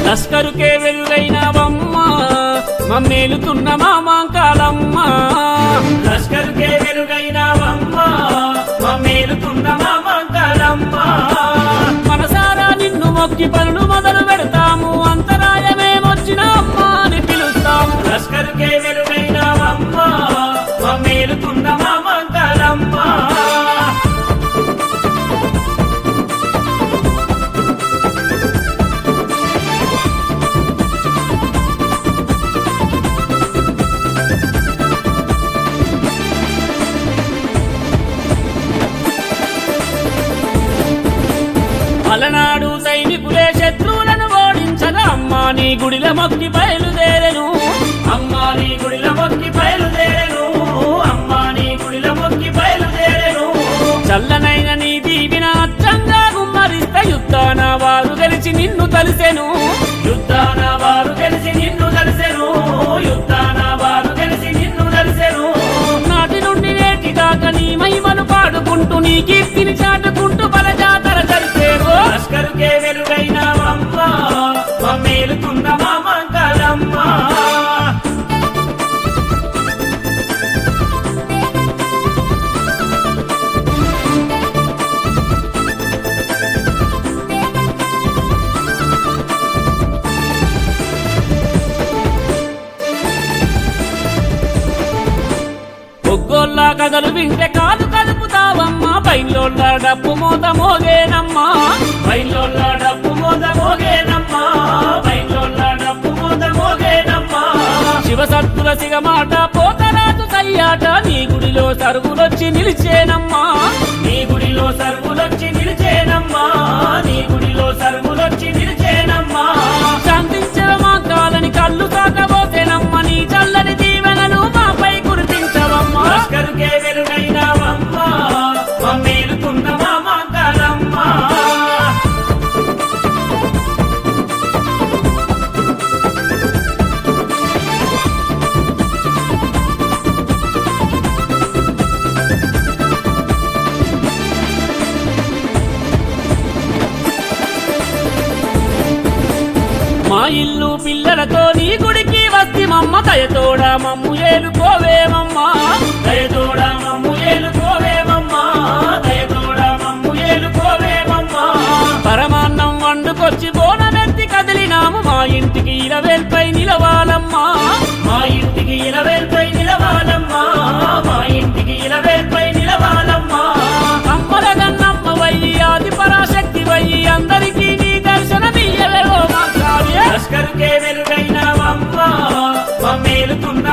లస్కరుకే వెలుగైనవమ్మ మమ్మేలుతున్న మా మాంకాలమ్మ లస్కరుకే వెలుగైనవమ్మ మమ్మేలుతున్న మా మాంకాలమ్మ మనసారా నిన్ను మొక్కి పనులు మొదలు పెడతాము అంతరాయమేమొచ్చిన అమ్మ అని పిలుస్తాము లస్కరుకే వెలుగైనవమ్మ మమ్మేలుతున్న మా మాంకాలమ్మ అలనాడు సైనికులే శత్రువులను ఓడించగా అమ్మా నీ గుడిల మొక్కి బయలుదేరెను అమ్మా నీ గుడిల మొక్కి బయలుదేరెను అమ్మా నీ గుడిల మొక్కి బయలుదేరెను చల్లనైన నీ దీవిన అచ్చంగా గుమ్మరిస్త యుద్ధాన వారు గెలిచి నిన్ను తలిసెను యుద్ధాన వారు గెలిచి నిన్ను తలిసెను యుద్ధాన వారు గెలిచి నిన్ను తలిసెను నాటి నుండి నేటి దాకా నీ మహిమను పాడుకుంటూ నీ కీర్తిని చాటుకుంటూ బల జాతర జరిపేవో లష్కరుకే వెలుగైన అమ్మ మమ్మేలుతున్న మా మంగళమ్మ ఒగ్గోళ్ళ కథలు వింటే కాదు కలుపుతావమ్మా బయలోళ్ళ డప్పు మోత మోగేనమ్మా బయలోళ్ళ డప్పు మోత మోగేనమ్మా బయలోళ్ళ డప్పు మోత మోగేనమ్మా శివసత్తుల సిగమాట పోతరాజు సయ్యాట నీ గుడిలో సరుగులొచ్చి నిలిచేనమ్మా నీ గుడిలో సరుగులొచ్చి నిలిచేనమ్మా నీ గుడిలో సరుగులొచ్చి నిలిచేనమ్మా శాంతించవ మా కాలని కళ్ళు తాకబోతేనమ్మ నీ చల్లని దీవెనలు మాపై కురిపించవమ్మా లష్కరుకే వెలుగైనవమ్మ మమ్మేలుతున్న మా మంగళమ్మ మా ఇల్లు పిల్లలతో నీ గుడికి వస్తి మమ్మ దయతోడ మమ్ము ఏలుకోవేమమ్మా దయతోడ మమ్ము ఏలుకోవేమమ్మా దయతోడ మమ్ము ఏలుకోవేమమ్మా పరమాన్నం వండుకొచ్చి బోనమెత్తి కదిలినాము మా ఇంటికి ఇలవేల్పై నిలవాలమ్మా మా ఇంటికి ఇలవేల్పై నిలవాలమ్మా మా ఇంటికి ఇలవేల్పై నిలవాలమ్మా అమ్మల గన్నమ్మ వయ్యి ఆది పరాశక్తి వయ్యి అందరికీ నీ దర్శనమియ్యవేవో మా కావ్య లష్కరుకే వెలుగైన అమ్మ మమ్మేలుతున్న